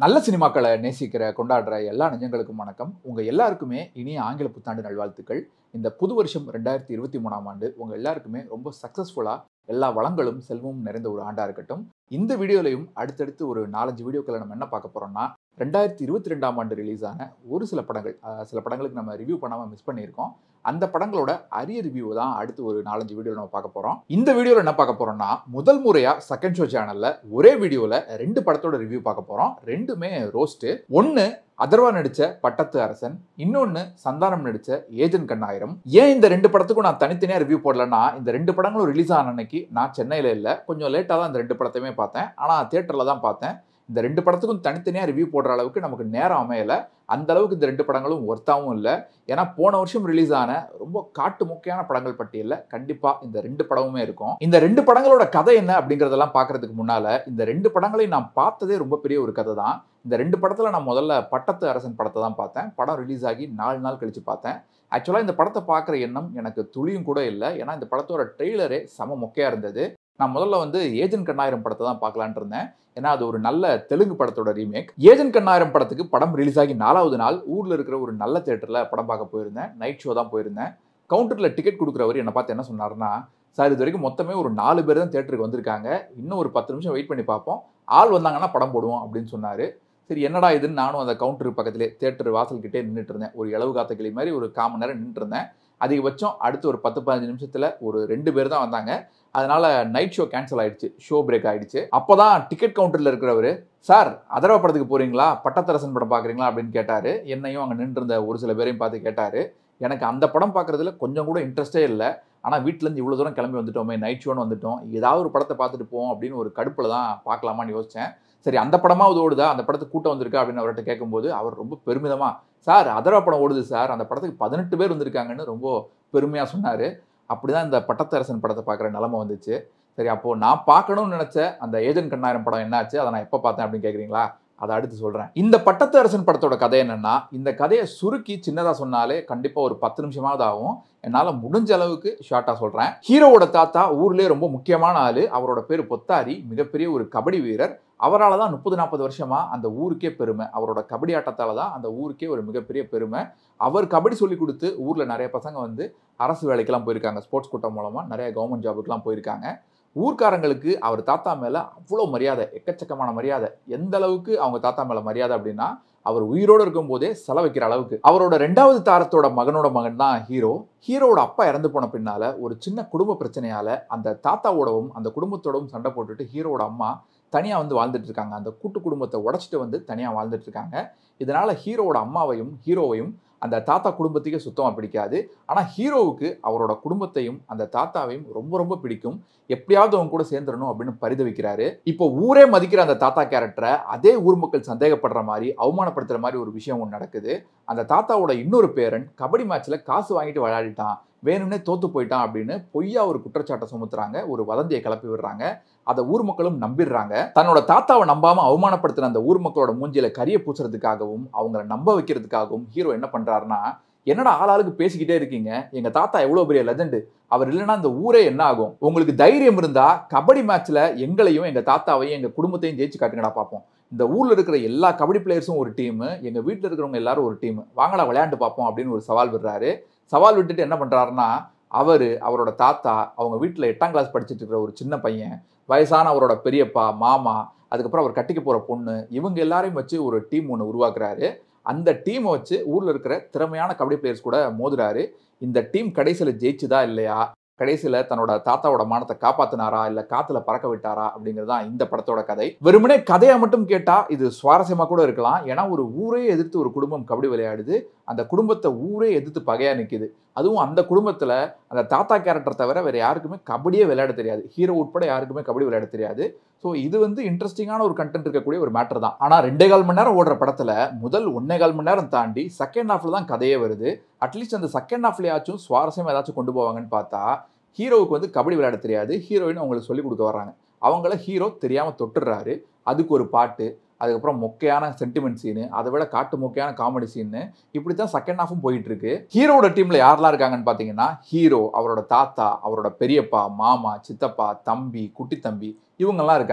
நல்ல சினிமாக்களை நேசிக்கிற கொண்டாடுற எல்லா நெஞ்சங்களுக்கும் வணக்கம் உங்கள் எல்லாருக்குமே இனிய ஆங்கில புத்தாண்டு நல்வாழ்த்துக்கள் இந்த புது வருஷம் ரெண்டாயிரத்தி இருபத்தி மூணாம் ஆண்டு உங்கள் எல்லாருக்குமே ரொம்ப சக்ஸஸ்ஃபுல்லாக எல்லா வளங்களும் செல்வமும் நிறைந்த ஒரு ஆண்டாக இருக்கட்டும் இந்த வீடியோலையும் அடுத்தடுத்து ஒரு நாலஞ்சு வீடியோக்களை நம்ம என்ன பார்க்க போகிறோம்னா ரெண்டாயிரத்தி இருபத்தி ரெண்டாம் ஆண்டு ரிலீஸ் ஆன ஒரு சில படங்கள் அஹ், சில படங்களுக்கு நம்ம ரிவ்யூ பண்ணாமல் மிஸ் பண்ணியிருக்கோம் அந்த படங்களோட அரிய ரிவ்யூ தான் அடுத்து ஒரு நாலஞ்சு வீடியோ நம்ம பார்க்க போகிறோம் இந்த வீடியோவில் என்ன பார்க்க போகிறோம்னா முதல் முறையாக செகண்ட் ஷோ சேனலில் ஒரே வீடியோவில் ரெண்டு படத்தோட ரிவ்யூ பார்க்க போகிறோம் ரெண்டுமே ரோஸ்ட்டு ஒன்று அதர்வா நடித்த பட்டத்து அரசன் இன்னொன்று சந்தானம் நடித்த ஏஜென்ட் கண்ணாயிரம் ஏன் இந்த ரெண்டு படத்துக்கும் நான் தனித்தனியாக ரிவ்யூ போடலன்னா இந்த ரெண்டு படங்களும் ரிலீஸ் ஆன அன்னைக்கு நான் சென்னையில் இல்லை கொஞ்சம் லேட்டாக தான் இந்த ரெண்டு படத்தையுமே பார்த்தேன் ஆனால் தியேட்டரில் தான் பார்த்தேன் இந்த ரெண்டு படத்துக்கும் தனித்தனியாக ரிவ்யூ போடுற அளவுக்கு நமக்கு நேரம் அமையலை அந்த அளவுக்கு இந்த ரெண்டு படங்களும் ஒர்த்தாவும் இல்லை ஏன்னா போன வருஷம் ரிலீஸ் ஆன ரொம்ப காட்டு முக்கியமான படங்கள் பட்டியலில் கண்டிப்பாக இந்த ரெண்டு படமுமே இருக்கும் இந்த ரெண்டு படங்களோட கதை என்ன அப்படிங்கிறதெல்லாம் பார்க்கறதுக்கு முன்னால் இந்த ரெண்டு படங்களையும் நான் பார்த்ததே ரொம்ப பெரிய ஒரு கதை தான் இந்த ரெண்டு படத்தில் நான் முதல்ல பட்டத்து அரசன் படத்தை தான் பார்த்தேன் படம் ரிலீஸ் ஆகி நாலு நாள் கழித்து பார்த்தேன் ஆக்சுவலாக இந்த படத்தை பார்க்குற எண்ணம் எனக்கு துளியும் கூட இல்லை ஏன்னா இந்த படத்தோட ட்ரெய்லரே செம மொக்கையாக இருந்தது நான் முதல்ல வந்து ஏஜென்ட் கண்ணாயிரம் படத்தை தான் பார்க்கலான்ட்டு இருந்தேன் ஏன்னா அது ஒரு நல்ல தெலுங்கு படத்தோட ரீமேக் ஏஜென்ட் கண்ணாயிரம் படத்துக்கு படம் ரிலீஸ் ஆகி நாலாவது நாள் ஊரில் இருக்கிற ஒரு நல்ல தேட்டரில் படம் பார்க்க போயிருந்தேன் நைட் ஷோ தான் போயிருந்தேன் கவுண்டரில் டிக்கெட் கொடுக்குறவர் என்னை பார்த்து என்ன சொன்னார்னா சார் இது வரைக்கும் மொத்தமே ஒரு நாலு பேர் தான் தேட்டருக்கு வந்திருக்காங்க இன்னும் ஒரு பத்து நிமிஷம் வெயிட் பண்ணி பார்ப்போம் ஆள் வந்தாங்கன்னா படம் போடுவோம் அப்படின்னு சொன்னார் சரி என்னடா இதுன்னு நானும் அந்த கவுண்டர் பக்கத்திலே தேட்டர் வாசல்கிட்டே நின்றுட்டு இருந்தேன் ஒரு இளவு காத்த கிளி மாதிரி ஒரு கால் மணி நேரம் நின்றுட்டு இருந்தேன் அதிகபட்சம் அடுத்து ஒரு பத்து பதினஞ்சு நிமிஷத்தில் ஒரு ரெண்டு பேர் தான் வந்தாங்க அதனால நைட் ஷோ கேன்சல் ஆயிடுச்சு ஷோ பிரேக் ஆயிடுச்சு அப்போதான் டிக்கெட் கவுண்டரில் இருக்கிறவர் சார் அதர்வா படத்துக்கு போறீங்களா பட்டத்தரசன் படம் பார்க்குறீங்களா அப்படின்னு கேட்டார் என்னையும் அங்கே நின்றிருந்த ஒரு சில பேரையும் பார்த்து கேட்டார் எனக்கு அந்த படம் பார்க்குறதுல கொஞ்சம் கூட இன்ட்ரெஸ்டே இல்லை ஆனால் வீட்டிலேருந்து இவ்வளோ தூரம் கிளம்பி வந்துட்டோமே நைட் ஷோன்னு வந்துட்டோம் ஏதாவது ஒரு படத்தை பார்த்துட்டு போவோம் அப்படின்னு ஒரு கடுப்பில் தான் பார்க்கலாமான்னு யோசித்தேன் சரி அந்த படமாவது ஓடுதா அந்த படத்துக்கு கூட்டம் வந்திருக்கா அப்படின்னு அவர்கிட்ட கேட்கும்போது அவர் ரொம்ப பெருமிதமாக சார் அதர்வா படம் ஓடுது சார் அந்த படத்துக்கு பதினெட்டு பேர் வந்திருக்காங்கன்னு ரொம்ப பெருமையாக சொன்னார் அப்படி தான் இந்த பட்டத்தரசன் படத்தை பார்க்குற நிலமை வந்துச்சு சரி அப்போது நான் பார்க்கணும்னு நினச்ச அந்த ஏஜென்ட் கண்ணாயிரம் படம் என்னாச்சு அதை நான் எப்போ பார்த்தேன் அப்படின்னு கேட்குறீங்களா அதை அடுத்து சொல்கிறேன் இந்த பட்டத்து அரசன் படத்தோட கதை என்னன்னா இந்த கதையை சுருக்கி சின்னதாக சொன்னாலே கண்டிப்பாக ஒரு பத்து நிமிஷமாவது ஆகும் என்னால் முடிஞ்ச அளவுக்கு ஷார்ட்டாக சொல்கிறேன் ஹீரோவோட தாத்தா ஊர்லேயே ரொம்ப முக்கியமான ஆள் அவரோட பேர் பொத்தாரி மிகப்பெரிய ஒரு கபடி வீரர் அவரால் தான் முப்பது நாற்பது வருஷமாக அந்த ஊருக்கே பெருமை அவரோட கபடி ஆட்டத்தால் தான் அந்த ஊருக்கே ஒரு மிகப்பெரிய பெருமை அவர் கபடி சொல்லி கொடுத்து ஊரில் நிறைய பசங்க வந்து அரசு வேலைக்கெல்லாம் போயிருக்காங்க ஸ்போர்ட்ஸ் கூட்டம் மூலமாக நிறைய கவர்மெண்ட் ஜாபுக்கெலாம் போயிருக்காங்க ஊர்க்காரங்களுக்கு அவர் தாத்தா மேலே அவ்வளோ மரியாதை எக்கச்சக்கமான மரியாதை எந்த அளவுக்கு அவங்க தாத்தா மேலே மரியாதை அப்படின்னா அவர் உயிரோடு இருக்கும்போதே செலவைக்கிற அளவுக்கு அவரோட ரெண்டாவது தாரத்தோட மகனோட மகன் தான் ஹீரோ ஹீரோவோட அப்பா இறந்து போன பின்னால ஒரு சின்ன குடும்ப பிரச்சனையால அந்த தாத்தாவோடவும் அந்த குடும்பத்தோடவும் சண்டை போட்டுட்டு ஹீரோவோட அம்மா தனியாக வந்து வாழ்ந்துட்டு இருக்காங்க அந்த கூட்டு குடும்பத்தை உடச்சிட்டு வந்து தனியாக வாழ்ந்துட்டு இருக்காங்க இதனால ஹீரோவோட அம்மாவையும் ஹீரோவையும் அந்த தாத்தா குடும்பத்துக்கே சுத்தமாக பிடிக்காது ஆனால் ஹீரோவுக்கு அவரோட குடும்பத்தையும் அந்த தாத்தாவையும் ரொம்ப ரொம்ப பிடிக்கும் எப்படியாவது அவங்க கூட சேர்ந்துடணும் அப்படின்னு பரிதவிக்கிறாரு இப்போ ஊரே மதிக்கிற அந்த தாத்தா கேரக்டரை அதே ஊர் மக்கள் சந்தேகப்படுற மாதிரி அவமானப்படுத்துற மாதிரி ஒரு விஷயம் ஒன்று நடக்குது அந்த தாத்தாவோட இன்னொரு பேரன் கபடி மேட்ச்ல காசு வாங்கிட்டு விளையாடிட்டான் வேணும்னே தோத்து போயிட்டான் அப்படின்னு பொய்யா ஒரு குற்றச்சாட்டை சுமத்துறாங்க ஒரு வதந்தியை கிளப்பி விடுறாங்க அதை ஊர் மக்களும் நம்பிடுறாங்க தன்னோட தாத்தாவை நம்பாம அவமானப்படுத்தின அந்த ஊர் மக்களோட மூஞ்சில கரிய பூசுறதுக்காகவும் அவங்கள நம்ப வைக்கிறதுக்காகவும் ஹீரோ என்ன பண்றாருன்னா என்னடா ஆளாளுக்கு பேசிக்கிட்டே இருக்கீங்க எங்க தாத்தா எவ்வளவு பெரிய லெஜெண்டு அவர் இல்லைன்னா இந்த ஊரே என்ன ஆகும் உங்களுக்கு தைரியம் இருந்தா கபடி மேட்ச்ல எங்களையும் எங்க தாத்தாவையும் எங்க குடும்பத்தையும் ஜெயிச்சு காட்டுங்கடா பார்ப்போம் இந்த ஊர்ல இருக்கிற எல்லா கபடி பிளேயர்ஸும் ஒரு டீம் எங்க வீட்டில் இருக்கிறவங்க எல்லாரும் ஒரு டீம் வாங்கடா விளையாண்டு பார்ப்போம் அப்படின்னு ஒரு சவால் விடுறாரு சவால் விட்டுட்டு என்ன பண்றாருன்னா அவர் அவரோட தாத்தா அவங்க வீட்டில் எட்டாம் கிளாஸ் படிச்சுட்டு இருக்கிற ஒரு சின்ன பையன் வயசான அவரோட பெரியப்பா மாமா அதுக்கப்புறம் அவர் கட்டிக்க போகிற பொண்ணு இவங்க எல்லாரையும் வச்சு ஒரு டீம் ஒன்று உருவாக்குறாரு அந்த டீமை வச்சு ஊரில் இருக்கிற திறமையான கபடி பிளேயர்ஸ் கூட மோதுறாரு இந்த டீம் கடைசியில் ஜெயிச்சுதா இல்லையா கடைசியில் தன்னோட தாத்தாவோட மானத்தை காப்பாத்தினாரா இல்லை காத்துல பறக்க விட்டாரா அப்படிங்கிறது தான் இந்த படத்தோட கதை வெறுமனே கதையை மட்டும் கேட்டால் இது சுவாரஸ்யமாக கூட இருக்கலாம் ஏன்னா ஒரு ஊரே எதிர்த்து ஒரு குடும்பம் கபடி விளையாடுது அந்த குடும்பத்தை ஊரே எதிர்த்து பகையாக நிற்குது அதுவும் அந்த குடும்பத்தில் அந்த தாத்தா கேரக்டர் தவிர வேறு யாருக்குமே கபடியே விளையாட தெரியாது ஹீரோ உட்பட யாருக்குமே கபடி விளையாட தெரியாது ஸோ இது வந்து இன்ட்ரெஸ்டிங்கான ஒரு கண்டென்ட் இருக்கக்கூடிய ஒரு மேட்டர் தான் ஆனால் ரெண்டே கால் மணி நேரம் ஓடுற படத்தில் முதல் ஒன்னே கால் மணி நேரம் தாண்டி செகண்ட் ஹாஃப்ல தான் கதையே வருது அட்லீஸ்ட் அந்த செகண்ட் ஹாஃப்லயாச்சும் சுவாரஸ்யம் ஏதாச்சும் கொண்டு போவாங்கன்னு பார்த்தா ஹீரோவுக்கு வந்து கபடி விளையாட தெரியாது ஹீரோயின் அவங்களுக்கு சொல்லிக் கொடுக்க வர்றாங்க அவங்கள ஹீரோ தெரியாமல் தொட்டுடுறாரு அதுக்கு ஒரு பாட்டு அதுக்கப்புறம் மொக்கையான சென்டிமெண்ட் சீனு அதை விட காட்டு மொக்கையான காமெடி சீனு இப்படி தான் செகண்ட் ஹாஃபும் போயிட்டு இருக்கு ஹீரோட டீம்ல யாரெல்லாம் இருக்காங்கன்னு பார்த்தீங்கன்னா ஹீரோ அவரோட தாத்தா அவரோட பெரியப்பா மாமா சித்தப்பா தம்பி குட்டி தம்பி இவங்கெல்லாம் இருக்காங்க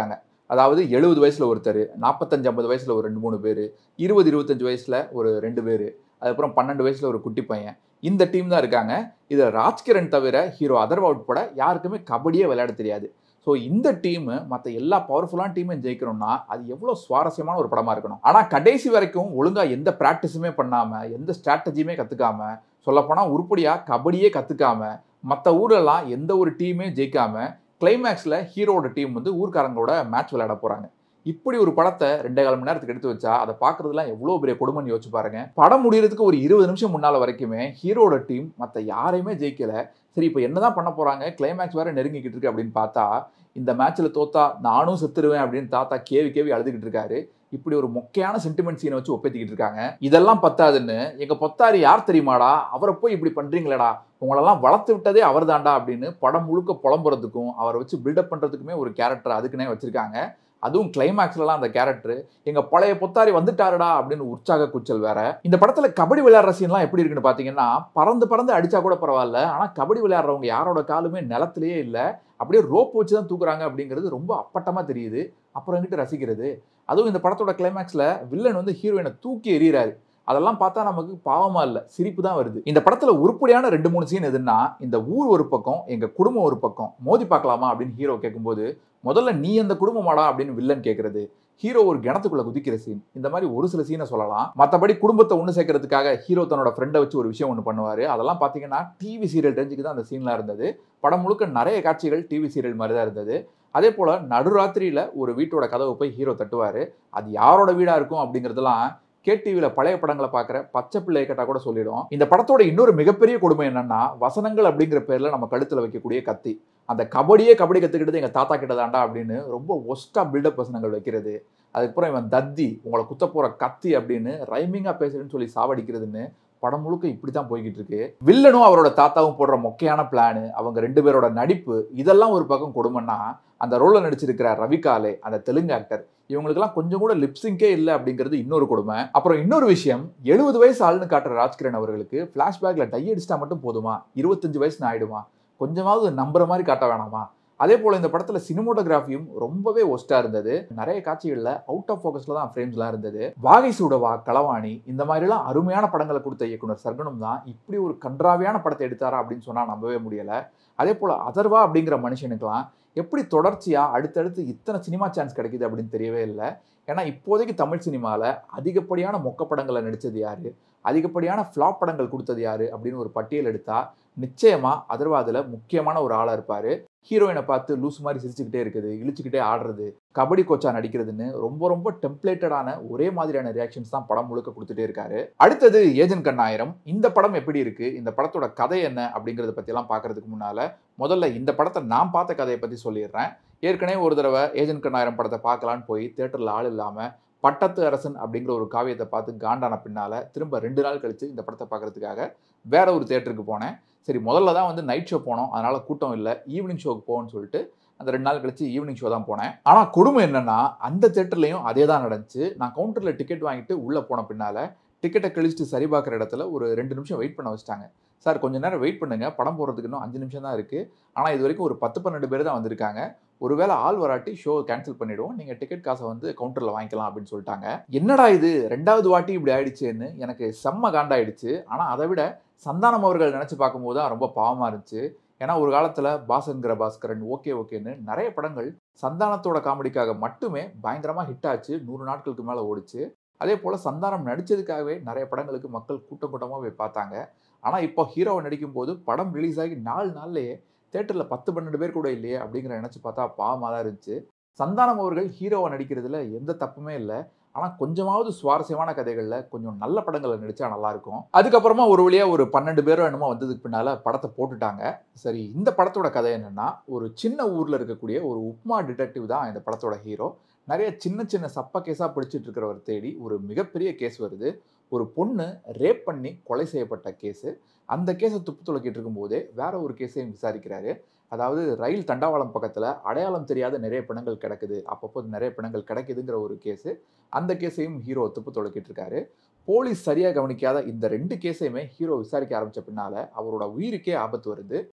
அதாவது எழுபது வயசில் ஒருத்தர் நாற்பத்தஞ்சு ஐம்பது வயசில் ஒரு ரெண்டு மூணு பேர் இருபது இருபத்தஞ்சு வயசில் ஒரு ரெண்டு பேர் அதுக்கப்புறம் பன்னெண்டு வயசில் ஒரு குட்டி பையன் இந்த டீம் தான் இருக்காங்க இதில் ராஜ்கிரண் தவிர ஹீரோ அதர்வா உட்பட யாருக்குமே கபடியே விளையாட தெரியாது ஸோ இந்த டீமு மற்ற எல்லா பவர்ஃபுல்லான டீமையும் ஜெயிக்கணும்னா அது எவ்வளோ சுவாரஸ்யமான ஒரு படமாக இருக்கணும் ஆனால் கடைசி வரைக்கும் ஒழுங்காக எந்த ப்ராக்டிஸுமே பண்ணாமல் எந்த ஸ்ட்ராட்டஜியுமே கற்றுக்காம சொல்லப்போனால் உருப்படியாக கபடியே கற்றுக்காம மற்ற ஊரெல்லாம் எந்த ஒரு டீமே ஜெயிக்காம கிளைமேக்ஸில் ஹீரோட டீம் வந்து ஊர்க்காரங்களோட மேட்ச் விளையாட போகிறாங்க இப்படி ஒரு படத்தை ரெண்டே கால் மணி நேரத்துக்கு எடுத்து வச்சா அதை பார்க்கறதுலாம் எவ்வளோ பெரிய கொடுமைன்னு யோசிச்சு பாருங்க படம் முடியறதுக்கு ஒரு இருபது நிமிஷம் முன்னால் வரைக்குமே ஹீரோட டீம் மற்ற யாரையுமே ஜெயிக்கல சரி இப்போ என்னதான் பண்ண போறாங்க கிளைமேக்ஸ் வேற நெருங்கிக்கிட்டு இருக்கு அப்படின்னு பார்த்தா இந்த மேட்ச்ல தோத்தா நானும் செத்துருவேன் அப்படின்னு தாத்தா கேவி கேவி அழுதுகிட்டு இருக்காரு இப்படி ஒரு மொக்கையான சென்டிமெண்ட் சீனை வச்சு ஒப்பேத்திக்கிட்டு இருக்காங்க இதெல்லாம் பத்தாதுன்னு எங்க பொத்தாரி யார் தெரியுமாடா அவரை போய் இப்படி பண்றீங்களேடா உங்களெல்லாம் வளர்த்து விட்டதே அவர் தாண்டா அப்படின்னு படம் முழுக்க புலம்புறதுக்கும் அவரை வச்சு பில்டப் பண்றதுக்குமே ஒரு கேரக்டர் அதுக்குன்னே வச்சிருக்காங்க அதுவும் கிளைமேக்ஸ்லலாம் அந்த கேரக்டர் எங்க பழைய பொத்தாரி வந்துட்டாருடா அப்படின்னு உற்சாக கூச்சல் வேற இந்த படத்துல கபடி விளையாடுற சீன்லாம் எப்படி இருக்குன்னு பாத்தீங்கன்னா பறந்து பறந்து அடிச்சா கூட பரவாயில்ல ஆனா கபடி விளையாடுறவங்க யாரோட காலுமே நிலத்திலேயே இல்லை அப்படியே ரோப் வச்சு தான் தூக்குறாங்க அப்படிங்கிறது ரொம்ப அப்பட்டமா தெரியுது அப்புறம் எங்கிட்ட ரசிக்கிறது அதுவும் இந்த படத்தோட கிளைமேக்ஸ்ல வில்லன் வந்து ஹீரோயினை தூக்கி எறிகிறாரு அதெல்லாம் பார்த்தா நமக்கு பாவமா இல்லை சிரிப்பு தான் வருது இந்த படத்துல உருப்படியான ரெண்டு மூணு சீன் எதுன்னா இந்த ஊர் ஒரு பக்கம் எங்க குடும்பம் ஒரு பக்கம் மோதி பார்க்கலாமா அப்படின்னு ஹீரோ கேட்கும்போது முதல்ல நீ அந்த குடும்பமாடா அப்படின்னு வில்லன் கேட்கறது ஹீரோ ஒரு கிணத்துக்குள்ள குதிக்கிற சீன் இந்த மாதிரி ஒரு சில சீனை சொல்லலாம் மற்றபடி குடும்பத்தை ஒன்று சேர்க்கறதுக்காக ஹீரோ தன்னோட ஃப்ரெண்டை வச்சு ஒரு விஷயம் ஒன்று பண்ணுவார் அதெல்லாம் பார்த்தீங்கன்னா டிவி சீரியல் ரேஞ்சுக்கு தான் அந்த சீன்லாம் இருந்தது படம் முழுக்க நிறைய காட்சிகள் டிவி சீரியல் மாதிரி தான் இருந்தது அதே போல் நடுராத்திரியில் ஒரு வீட்டோட கதவை போய் ஹீரோ தட்டுவார் அது யாரோட வீடாக இருக்கும் அப்படிங்கிறதுலாம் கேடிவியில் பழைய படங்களை பார்க்குற பச்சை பிள்ளையை கேட்டால் கூட சொல்லிடும் இந்த படத்தோட இன்னொரு மிகப்பெரிய கொடுமை என்னன்னா வசனங்கள் அப்படிங்கிற பேரில் நம்ம கழுத்தில் வைக்கக்கூடிய கத்தி அந்த கபடியே கபடி கற்றுக்கிட்டது எங்கள் தாத்தா கிட்ட தாண்டா அப்படின்னு ரொம்ப ஒஸ்ட்டாக பில்டப் வசனங்கள் வைக்கிறது அதுக்கப்புறம் இவன் தத்தி உங்களை குத்த போகிற கத்தி அப்படின்னு ரைமிங்காக பேசுறேன்னு சொல்லி சாவடிக்கிறதுன்னு படம் முழுக்க இப்படி தான் போய்கிட்டு இருக்கு வில்லனும் அவரோட தாத்தாவும் போடுற மொக்கையான பிளானு அவங்க ரெண்டு பேரோட நடிப்பு இதெல்லாம் ஒரு பக்கம் கொடுமைன்னா அந்த ரோலில் நடிச்சிருக்கிற ரவிகாலே அந்த தெலுங்கு ஆக்டர் இவங்களுக்கெல்லாம் கொஞ்சம் கூட லிப்ஸிங்கே இல்லை அப்படிங்கிறது இன்னொரு கொடுமை அப்புறம் இன்னொரு விஷயம் எழுபது வயசு ஆளுன்னு காட்டுற ராஜ்கிரண் அவர்களுக்கு ஃப்ளாஷ்பேக்ல டை அடிச்சிட்டா மட்டும் போதுமா இருபத்தஞ்சு வயசுன்னு ஆயிடுமா கொஞ்சமாவது நம்புற மாதிரி காட்ட வேணாமா அதே போல் இந்த படத்தில் சினிமோட்டோகிராஃபியும் ரொம்பவே ஒஸ்ட்டாக இருந்தது நிறைய காட்சிகளில் அவுட் ஆஃப் ஃபோக்கஸில் தான் ஃப்ரேம்ஸ்லாம் இருந்தது வாகை சூடவா களவாணி இந்த மாதிரிலாம் அருமையான படங்களை கொடுத்த இயக்குனர் சர்க்குணம் தான் இப்படி ஒரு கன்றாவியான படத்தை எடுத்தாரா அப்படின்னு சொன்னால் நம்பவே முடியலை அதே போல் அதர்வா அப்படிங்கிற மனுஷனுக்கெல்லாம் எப்படி தொடர்ச்சியாக அடுத்தடுத்து இத்தனை சினிமா சான்ஸ் கிடைக்குது அப்படின்னு தெரியவே இல்லை ஏன்னா இப்போதைக்கு தமிழ் சினிமாவில் அதிகப்படியான மொக்க படங்களை நடித்தது யாரு அதிகப்படியான ஃப்ளாப் படங்கள் கொடுத்தது யாரு அப்படின்னு ஒரு பட்டியல் எடுத்தா நிச்சயமா அதர்வாதில் முக்கியமான ஒரு ஆளாக இருப்பார் ஹீரோயினை பார்த்து லூஸ் மாதிரி சிரிச்சுக்கிட்டே இருக்குது இழிச்சுக்கிட்டே ஆடுறது கபடி கோச்சா நடிக்கிறதுன்னு ரொம்ப ரொம்ப டெம்ப்ளேட்டடான ஒரே மாதிரியான ரியாக்ஷன்ஸ் தான் படம் முழுக்க கொடுத்துட்டே இருக்காரு அடுத்தது ஏஜென்ட் கண்ணாயிரம் இந்த படம் எப்படி இருக்கு இந்த படத்தோட கதை என்ன அப்படிங்கறத பத்தியெல்லாம் பார்க்கறதுக்கு முன்னால முதல்ல இந்த படத்தை நான் பார்த்த கதையை பத்தி சொல்லிடுறேன் ஏற்கனவே ஒரு தடவை ஏஜென்ட் கண்ணாயிரம் படத்தை பார்க்கலான்னு போய் தேட்டரில் ஆள் இல்லாமல் பட்டத்து அரசன் அப்படிங்கிற ஒரு காவியத்தை பார்த்து காண்டான பின்னால திரும்ப ரெண்டு நாள் கழிச்சு இந்த படத்தை பார்க்கறதுக்காக வேற ஒரு தேட்டருக்கு போனேன் சரி முதல்ல தான் வந்து நைட் ஷோ போனோம் அதனால கூட்டம் இல்லை ஈவினிங் ஷோக்கு போகணும்னு சொல்லிட்டு அந்த ரெண்டு நாள் கழிச்சு ஈவினிங் ஷோ தான் போனேன் ஆனால் கொடுமை என்னன்னா அந்த தேட்டர்லையும் அதே தான் நடந்துச்சு நான் கவுண்டரில் டிக்கெட் வாங்கிட்டு உள்ளே போன பின்னால டிக்கெட்டை கழிச்சிட்டு சரி பார்க்குற இடத்துல ஒரு ரெண்டு நிமிஷம் வெயிட் பண்ண வச்சிட்டாங்க சார் கொஞ்ச நேரம் வெயிட் பண்ணுங்க படம் போடுறதுக்கு இன்னும் அஞ்சு நிமிஷம் தான் இருக்கு ஆனால் இது வரைக்கும் ஒரு பத்து பன்னெண்டு பேர் தான் வந்திருக்காங்க ஒருவேளை ஆள் வராட்டி ஷோ கேன்சல் பண்ணிடுவோம் நீங்க டிக்கெட் காசை வந்து கவுண்டர்ல வாங்கிக்கலாம் அப்படின்னு சொல்லிட்டாங்க என்னடா இது ரெண்டாவது வாட்டி இப்படி ஆயிடுச்சேன்னு எனக்கு செம்ம காண்டாயிடுச்சு ஆனா அதை விட சந்தானம் அவர்கள் நினைச்சு பார்க்கும்போது தான் ரொம்ப பாவமா இருந்துச்சு ஏன்னா ஒரு காலத்துல பாசன்கிற பாஸ்கரன் ஓகே ஓகேன்னு நிறைய படங்கள் சந்தானத்தோட காமெடிக்காக மட்டுமே பயங்கரமா ஹிட் ஆச்சு நூறு நாட்களுக்கு மேல ஓடிச்சு அதே போல சந்தானம் நடிச்சதுக்காகவே நிறைய படங்களுக்கு மக்கள் கூட்டம் கூட்டமாக போய் பார்த்தாங்க ஆனால் இப்போ ஹீரோவை நடிக்கும் போது படம் ரிலீஸ் ஆகி நாலு நாள்லயே தேட்டரில் பத்து பன்னெண்டு பேர் கூட இல்லையே அப்படிங்கிற நினச்சி பார்த்தா பாவமாக தான் இருந்துச்சு சந்தானம் அவர்கள் ஹீரோவை நடிக்கிறதுல எந்த தப்புமே இல்லை ஆனால் கொஞ்சமாவது சுவாரஸ்யமான கதைகளில் கொஞ்சம் நல்ல படங்களை நடித்தா நல்லாயிருக்கும் அதுக்கப்புறமா ஒரு வழியாக ஒரு பன்னெண்டு பேரோ என்னமோ வந்ததுக்கு பின்னால் படத்தை போட்டுட்டாங்க சரி இந்த படத்தோட கதை என்னென்னா ஒரு சின்ன ஊரில் இருக்கக்கூடிய ஒரு உப்மா டிடெக்டிவ் தான் இந்த படத்தோட ஹீரோ நிறைய சின்ன சின்ன சப்ப கேஸாக பிடிச்சிட்டு இருக்கிறவர் தேடி ஒரு மிகப்பெரிய கேஸ் வருது ஒரு பொண்ணு ரேப் பண்ணி கொலை செய்யப்பட்ட கேஸு அந்த கேஸை துப்பு துளக்கிட்டு இருக்கும்போதே வேற ஒரு கேஸையும் விசாரிக்கிறாரு அதாவது ரயில் தண்டவாளம் பக்கத்தில் அடையாளம் தெரியாத நிறைய பிணங்கள் கிடக்குது அப்பப்போ நிறைய பிணங்கள் கிடைக்குதுங்கிற ஒரு கேஸு அந்த கேஸையும் ஹீரோ துப்பு துளக்கிட்டு இருக்காரு போலீஸ் சரியாக கவனிக்காத இந்த ரெண்டு கேஸையுமே ஹீரோ விசாரிக்க ஆரம்பிச்ச பின்னால அவரோட உயிருக்கே ஆபத்து வருது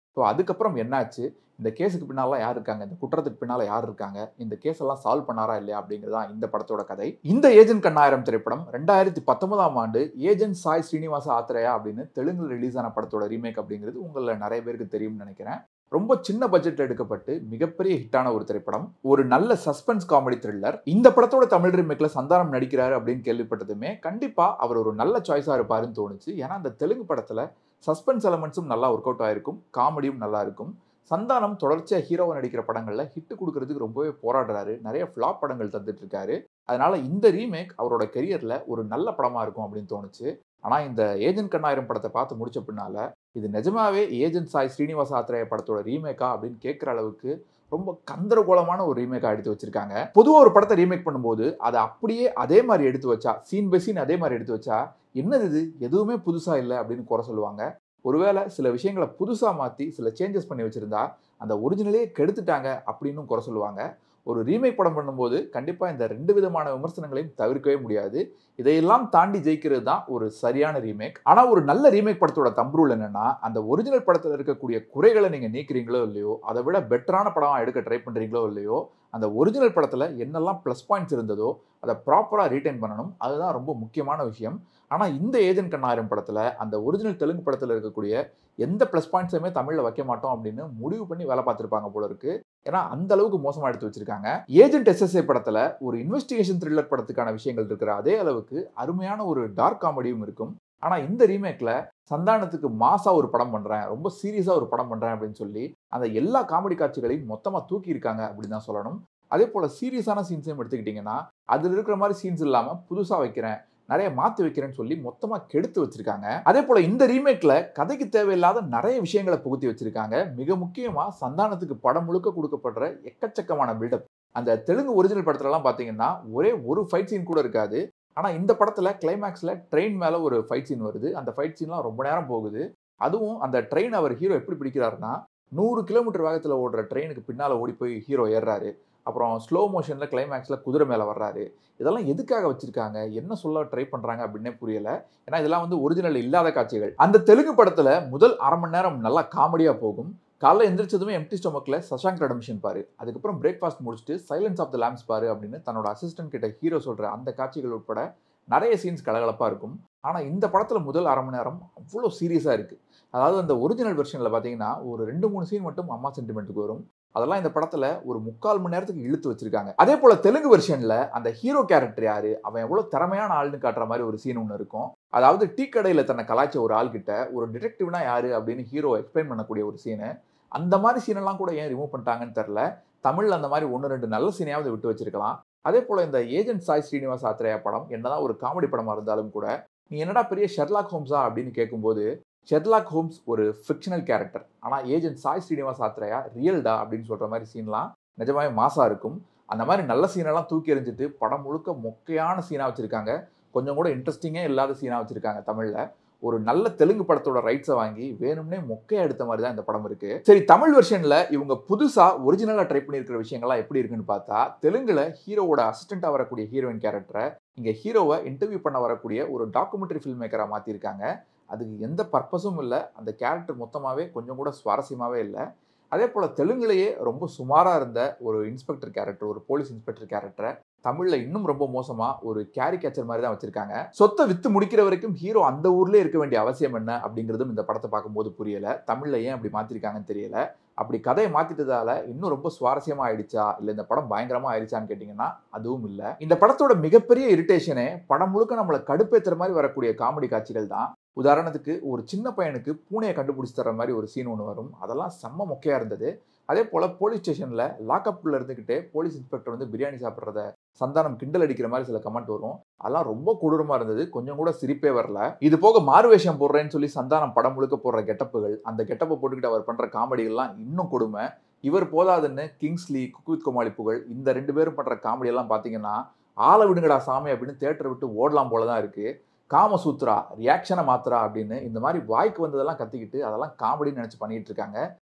ஸோ அதுக்கப்புறம் என்னாச்சு இந்த கேஸுக்கு பின்னாலாம் யார் இருக்காங்க இந்த குற்றத்துக்கு பின்னால யார் இருக்காங்க இந்த கேஸ் எல்லாம் சால்வ் பண்ணாரா இல்லையா அப்படிங்கிறதா இந்த படத்தோட கதை இந்த ஏஜென்ட் கண்ணாயிரம் திரைப்படம் ரெண்டாயிரத்தி பத்தொன்பதாம் ஆண்டு ஏஜென்ட் சாய் ஸ்ரீனிவாச ஆத்திரையா அப்படின்னு தெலுங்குல ரிலீஸ் ஆன படத்தோட ரீமேக் அப்படிங்கிறது உங்களில் நிறைய பேருக்கு தெரியும்னு நினைக்கிறேன் ரொம்ப சின்ன பட்ஜெட்ல எடுக்கப்பட்டு மிகப்பெரிய ஹிட்டான ஒரு திரைப்படம் ஒரு நல்ல சஸ்பென்ஸ் காமெடி த்ரில்லர் இந்த படத்தோட தமிழ் ரீமேக்ல சந்தானம் நடிக்கிறாரு அப்படின்னு கேள்விப்பட்டதுமே கண்டிப்பா அவர் ஒரு நல்ல சாய்ஸா இருப்பாருன்னு தோணுச்சு ஏன்னா அந்த தெலுங்கு படத்துல சஸ்பென்ஸ் எலமெண்ட்ஸும் நல்லா ஒர்க் அவுட் ஆயிருக்கும் காமெடியும் நல்லா இருக்கும் சந்தானம் தொடர்ச்சியாக ஹீரோவை நடிக்கிற படங்களில் ஹிட் கொடுக்கறதுக்கு ரொம்பவே போராடுறாரு நிறைய ஃப்ளாப் படங்கள் தந்துட்டு இருக்காரு அதனால இந்த ரீமேக் அவரோட கெரியரில் ஒரு நல்ல படமாக இருக்கும் அப்படின்னு தோணுச்சு ஆனால் இந்த ஏஜென்ட் கண்ணாயிரம் படத்தை பார்த்து முடிச்ச பின்னால இது நிஜமாவே ஏஜென்ட் சாய் ஸ்ரீனிவாச ஆத்திரேய படத்தோட ரீமேக்கா அப்படின்னு கேட்குற அளவுக்கு ரொம்ப கந்தரகோலமான ஒரு ரீமேக்காக எடுத்து வச்சிருக்காங்க பொதுவாக ஒரு படத்தை ரீமேக் பண்ணும்போது அதை அப்படியே அதே மாதிரி எடுத்து வச்சா சீன் பை சீன் அதே மாதிரி எடுத்து வச்சா என்னது இது எதுவுமே புதுசாக இல்லை அப்படின்னு குறை சொல்லுவாங்க ஒருவேளை சில விஷயங்களை புதுசாக மாற்றி சில சேஞ்சஸ் பண்ணி வச்சுருந்தா அந்த ஒரிஜினலே கெடுத்துட்டாங்க அப்படின்னு குறை சொல்லுவாங்க ஒரு ரீமேக் படம் பண்ணும்போது கண்டிப்பாக இந்த ரெண்டு விதமான விமர்சனங்களையும் தவிர்க்கவே முடியாது இதையெல்லாம் தாண்டி ஜெயிக்கிறது தான் ஒரு சரியான ரீமேக் ஆனால் ஒரு நல்ல ரீமேக் படத்தோட தம்புருள் என்னன்னா அந்த ஒரிஜினல் படத்தில் இருக்கக்கூடிய குறைகளை நீங்கள் நீக்கிறீங்களோ இல்லையோ அதை விட பெட்டரான படமாக எடுக்க ட்ரை பண்ணுறீங்களோ இல்லையோ அந்த ஒரிஜினல் படத்தில் என்னெல்லாம் ப்ளஸ் பாயிண்ட்ஸ் இருந்ததோ அதை ப்ராப்பராக ரீட்டைன் பண்ணணும் அதுதான் ரொம்ப முக்கியமான விஷயம் ஆனால் இந்த ஏஜென்ட் கண்ணாயிரம் படத்தில் அந்த ஒரிஜினல் தெலுங்கு படத்தில் இருக்கக்கூடிய எந்த ப்ளஸ் பாயிண்ட்ஸுமே தமிழில் வைக்க மாட்டோம் அப்படின்னு முடிவு பண்ணி வேலை பார்த்துருப்பாங்க போல இருக்கு ஏன்னா அந்த அளவுக்கு மோசமாக எடுத்து வச்சிருக்காங்க ஏஜென்ட் எஸ்எஸ்ஏ படத்தில் ஒரு இன்வெஸ்டிகேஷன் த்ரில்லர் படத்துக்கான விஷயங்கள் இருக்கிற அதே அளவுக்கு அருமையான ஒரு டார்க் காமெடியும் இருக்கும் ஆனால் இந்த ரீமேக்கில் சந்தானத்துக்கு மாசா ஒரு படம் பண்ணுறேன் ரொம்ப சீரியஸாக ஒரு படம் பண்ணுறேன் அப்படின்னு சொல்லி அந்த எல்லா காமெடி காட்சிகளையும் மொத்தமாக தூக்கி இருக்காங்க அப்படின்னு தான் சொல்லணும் அதே போல் சீரியஸான சீன்ஸையும் எடுத்துக்கிட்டிங்கன்னா அதில் இருக்கிற மாதிரி சீன்ஸ் இல்லாமல் புதுசாக வைக்கிறேன் நிறைய மாற்றி வைக்கிறேன்னு சொல்லி மொத்தமாக கெடுத்து வச்சிருக்காங்க அதே போல் இந்த ரீமேக்கில் கதைக்கு தேவையில்லாத நிறைய விஷயங்களை புகுத்தி வச்சிருக்காங்க மிக முக்கியமாக சந்தானத்துக்கு படம் முழுக்க கொடுக்கப்படுற எக்கச்சக்கமான பில்டப் அந்த தெலுங்கு ஒரிஜினல் படத்துலலாம் பார்த்தீங்கன்னா ஒரே ஒரு ஃபைட் சீன் கூட இருக்காது ஆனால் இந்த படத்தில் கிளைமேக்ஸில் ட்ரெயின் மேலே ஒரு ஃபைட் சீன் வருது அந்த ஃபைட் சீன்லாம் ரொம்ப நேரம் போகுது அதுவும் அந்த ட்ரெயின் அவர் ஹீரோ எப்படி பிடிக்கிறாருன்னா நூறு கிலோமீட்டர் வேகத்தில் ஓடுற ட்ரெயினுக்கு பின்னால் ஓடி போய் ஹீரோ ஏறுறாரு அப்புறம் ஸ்லோ மோஷனில் கிளைமேக்ஸில் குதிரை மேலே வர்றாரு இதெல்லாம் எதுக்காக வச்சிருக்காங்க என்ன சொல்ல ட்ரை பண்ணுறாங்க அப்படின்னே புரியல ஏன்னா இதெல்லாம் வந்து ஒரிஜினல் இல்லாத காட்சிகள் அந்த தெலுங்கு படத்தில் முதல் அரை மணி நேரம் நல்லா காமெடியாக போகும் காலைல எந்திரிச்சதுமே எம்டி ஸ்டொமக்கில் சஷாங்க் ரெடமிஷன் பாரு அதுக்கப்புறம் பிரேக்ஃபாஸ்ட் முடிச்சுட்டு சைலன்ஸ் ஆஃப் த லேம்ஸ் பாரு அப்படின்னு தன்னோட அசிஸ்டன்ட் கிட்ட ஹீரோ சொல்கிற அந்த காட்சிகள் உட்பட நிறைய சீன்ஸ் கலகலப்பாக இருக்கும் ஆனால் இந்த படத்தில் முதல் அரை மணி நேரம் அவ்வளோ சீரியஸாக இருக்குது அதாவது அந்த ஒரிஜினல் வெர்ஷனில் பார்த்தீங்கன்னா ஒரு ரெண்டு மூணு சீன் மட்டும் அம்மா சென்டிமெண்ட்டுக்கு வரும் அதெல்லாம் இந்த படத்துல ஒரு முக்கால் மணி நேரத்துக்கு இழுத்து வச்சிருக்காங்க அதே போல தெலுங்கு வெர்ஷன்ல அந்த ஹீரோ கேரக்டர் யாரு அவன் எவ்வளவு திறமையான ஆள்னு காட்டுற மாதிரி ஒரு சீன் ஒன்று இருக்கும் அதாவது டீ கடையில தன்னை கலாய்ச்ச ஒரு ஆள் கிட்ட ஒரு டிடெக்டிவ்னா யாரு அப்படின்னு ஹீரோ எக்ஸ்பிளைன் பண்ணக்கூடிய ஒரு சீனு அந்த மாதிரி சீனெல்லாம் கூட ஏன் ரிமூவ் பண்ணிட்டாங்கன்னு தெரில தமிழ்ல அந்த மாதிரி ஒன்று ரெண்டு நல்ல சீனையாவது விட்டு வச்சிருக்கலாம் அதே போல இந்த ஏஜென்ட் சாய் ஸ்ரீனிவாஸ் ஆத்திரேயா படம் என்னதான் ஒரு காமெடி படமா இருந்தாலும் கூட நீ என்னடா பெரிய ஷெர்லாக் ஹோம்ஸா அப்படின்னு கேட்கும்போது ஷெர்லாக் ஹோம்ஸ் ஒரு ஃபிக்ஷனல் கேரக்டர் ஆனால் ஏஜென்ட் சாய் ஸ்ரீனிவாஸ் ஆத்ரேயா ரியல்டா அப்படின்னு சொல்கிற மாதிரி சீன்லாம் நிஜமாவே மாசா இருக்கும் அந்த மாதிரி நல்ல சீனெல்லாம் தூக்கி எறிஞ்சிட்டு படம் முழுக்க மொக்கையான சீனாக வச்சுருக்காங்க கொஞ்சம் கூட இன்ட்ரெஸ்டிங்கே இல்லாத சீனாக வச்சுருக்காங்க தமிழில் ஒரு நல்ல தெலுங்கு படத்தோட ரைட்ஸை வாங்கி வேணும்னே மொக்கையா எடுத்த மாதிரி தான் இந்த படம் இருக்கு சரி தமிழ் வெர்ஷன்ல இவங்க புதுசா ஒரிஜினலா ட்ரை பண்ணியிருக்கிற விஷயங்கள்லாம் எப்படி இருக்குன்னு பார்த்தா தெலுங்குல ஹீரோவோட அசிஸ்டண்டா வரக்கூடிய ஹீரோயின் கேரக்டரை இங்க ஹீரோவை இன்டர்வியூ பண்ண வரக்கூடிய ஒரு டாக்குமெண்ட்ரி ஃபில்ம் மேக்கரா மாத்திருக்காங்க அதுக்கு எந்த பர்பஸும் இல்லை அந்த கேரக்டர் மொத்தமாகவே கொஞ்சம் கூட சுவாரஸ்யமாகவே இல்லை அதே போல் தெலுங்குலேயே ரொம்ப சுமாராக இருந்த ஒரு இன்ஸ்பெக்டர் கேரக்டர் ஒரு போலீஸ் இன்ஸ்பெக்டர் கேரக்டரை தமிழில் இன்னும் ரொம்ப மோசமாக ஒரு கேரிகேச்சர் மாதிரி தான் வச்சுருக்காங்க சொத்தை விற்று முடிக்கிற வரைக்கும் ஹீரோ அந்த ஊர்லேயே இருக்க வேண்டிய அவசியம் என்ன அப்படிங்கிறதும் இந்த படத்தை பார்க்கும்போது புரியலை தமிழில் ஏன் அப்படி மாற்றிருக்காங்கன்னு தெரியல அப்படி கதையை மாற்றிட்டதால இன்னும் ரொம்ப சுவாரஸ்யமாக ஆயிடுச்சா இல்லை இந்த படம் பயங்கரமாக ஆயிடுச்சான்னு கேட்டிங்கன்னா அதுவும் இல்லை இந்த படத்தோட மிகப்பெரிய இரிட்டேஷனே படம் முழுக்க நம்மளை கடுப்பேற்றுற மாதிரி வரக்கூடிய காமெடி காட்சிகள் தான் உதாரணத்துக்கு ஒரு சின்ன பையனுக்கு பூனையை கண்டுபிடிச்சி தர மாதிரி ஒரு சீன் ஒன்று வரும் அதெல்லாம் செம்ம மொக்கையாக இருந்தது அதே போல் போலீஸ் ஸ்டேஷனில் லாக்அப்பில் இருந்துக்கிட்டே போலீஸ் இன்ஸ்பெக்டர் வந்து பிரியாணி சாப்பிட்றத சந்தானம் கிண்டல் அடிக்கிற மாதிரி சில கமெண்ட் வரும் அதெல்லாம் ரொம்ப கொடூரமாக இருந்தது கொஞ்சம் கூட சிரிப்பே வரல இது போக மாறுவேஷம் போடுறேன்னு சொல்லி சந்தானம் படம் முழுக்க போடுற கெட்டப்புகள் அந்த கெட்டப்பை போட்டுக்கிட்டு அவர் பண்ணுற காமெடிகள்லாம் இன்னும் கொடுமை இவர் போதாதுன்னு கிங்ஸ்லி குக்வித் கோமாளி புகழ் இந்த ரெண்டு பேரும் பண்ணுற காமெடியெல்லாம் பார்த்தீங்கன்னா ஆளை விடுங்கடா சாமி அப்படின்னு தேட்டரை விட்டு ஓடலாம் போல தான் இருக்குது காமசூத்ரா ரியாக்ஷனை மாத்திரா அப்படின்னு இந்த மாதிரி வாய்க்கு வந்ததெல்லாம் கத்திக்கிட்டு அதெல்லாம் காமெடின்னு நினச்சி பண்ணிட்டு இருக்காங்க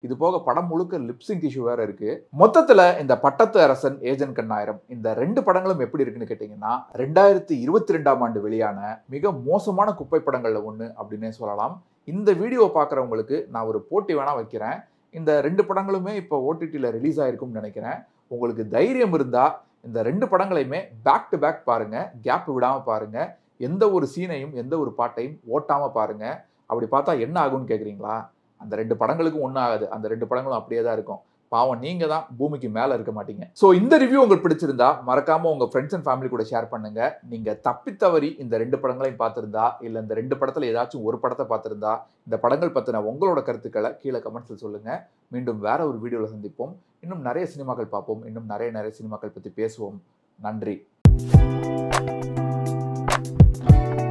இது போக படம் முழுக்க லிப்சிங் இஷ்யூ வேற இருக்கு மொத்தத்துல இந்த பட்டத்து அரசன் ஏஜென்ட் கண்ணாயிரம் இந்த ரெண்டு படங்களும் எப்படி இருக்குன்னு கேட்டீங்கன்னா ரெண்டாயிரத்தி இருபத்தி ரெண்டாம் ஆண்டு வெளியான மிக மோசமான குப்பை படங்கள்ல ஒண்ணு அப்படின்னே சொல்லலாம் இந்த வீடியோ பார்க்குறவங்களுக்கு நான் ஒரு போட்டி வேணா வைக்கிறேன் இந்த ரெண்டு படங்களுமே இப்போ ஓடிடியில் ரிலீஸ் ஆயிருக்கும்னு நினைக்கிறேன் உங்களுக்கு தைரியம் இருந்தா இந்த ரெண்டு படங்களையுமே பேக் டு பேக் பாருங்க கேப் விடாம பாருங்க எந்த ஒரு சீனையும் எந்த ஒரு பாட்டையும் ஓட்டாம பாருங்க அப்படி பார்த்தா என்ன ஆகும்னு கேட்குறீங்களா அந்த ரெண்டு படங்களுக்கும் ஒன்றும் ஆகாது அந்த ரெண்டு படங்களும் அப்படியே தான் இருக்கும் பாவம் நீங்க தான் பூமிக்கு மேல இருக்க மாட்டீங்க ஸோ இந்த ரிவ்யூ உங்களுக்கு பிடிச்சிருந்தா மறக்காம உங்க ஃப்ரெண்ட்ஸ் அண்ட் ஃபேமிலி கூட ஷேர் பண்ணுங்க நீங்க தப்பித்தவறி இந்த ரெண்டு படங்களையும் பார்த்திருந்தா இல்ல இந்த ரெண்டு படத்துல ஏதாச்சும் ஒரு படத்தை பார்த்திருந்தா இந்த படங்கள் பத்தின உங்களோட கருத்துக்களை கீழே கமெண்ட்ஸ்ல சொல்லுங்க மீண்டும் வேற ஒரு வீடியோவில் சந்திப்போம் இன்னும் நிறைய சினிமாக்கள் பார்ப்போம் இன்னும் நிறைய நிறைய சினிமாக்கள் பத்தி பேசுவோம் நன்றி